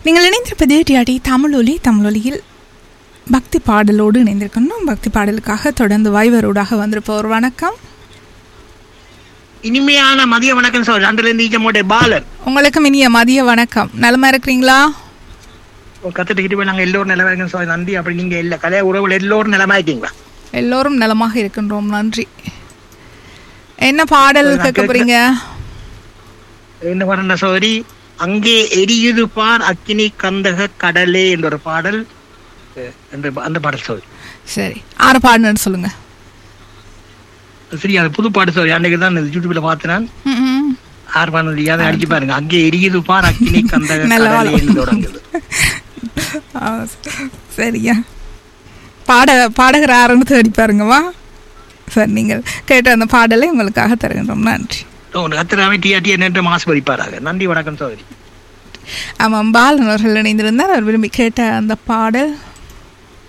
நீங்கள் இணைந்திருப்பது டிஆடி தமிழொலி தமிழொலியில் பக்தி பாடலோடு இணைந்திருக்கணும் பக்தி பாடலுக்காக தொடர்ந்து வைவரோடாக வந்திருப்பவர் வணக்கம் இனிமையான மதிய வணக்கம் சார் அன்றிலிருந்து ஈச்சமோட்டை பாலன் உங்களுக்கும் இனிய மதிய வணக்கம் நலமா இருக்கிறீங்களா கத்துட்டுக்கிட்டு போய் நாங்க எல்லோரும் நிலமா இருக்கோம் சார் நன்றி அப்படி நீங்க இல்ல கலைய உறவுகள் எல்லோரும் நிலமா இருக்கீங்களா எல்லோரும் நலமாக இருக்கின்றோம் நன்றி என்ன பாடல் நான் கேட்க போறீங்க என்ன பண்ண சோதரி அங்கே எரியுது பார் அக்கினி கந்தக கடலே என்ற ஒரு பாடல் அஹ், என்ற அந்த பாடல் சோதரி சரி ஆறு பாடணும்னு சொல்லுங்க சரி அது புது பாட்டு சோதரி அன்னைக்கு தான் இந்த யூடியூப்ல பார்த்தேன் நான். ம், ம். ஆறு பாடல் அதை அடிச்சு பாருங்க அங்கே எரியுது பார் அக்கினி கந்தக நல்ல கடலே வேலை. தொடங்குது ஆ, சரியா பாட பாடகர் யாருன்னு தேடி பாருங்கவா சரி நீங்கள் கேட்ட அந்த பாடலை உங்களுக்காக தருகின்றோம் நன்றி கத்திராமே டிஆர்டி என்று மாசு பதிப்பாராக நன்றி வணக்கம் சோதரி ஆமாம் பாலன் அவர்கள் இணைந்திருந்தார் அவர் விரும்பி கேட்ட அந்த பாடல்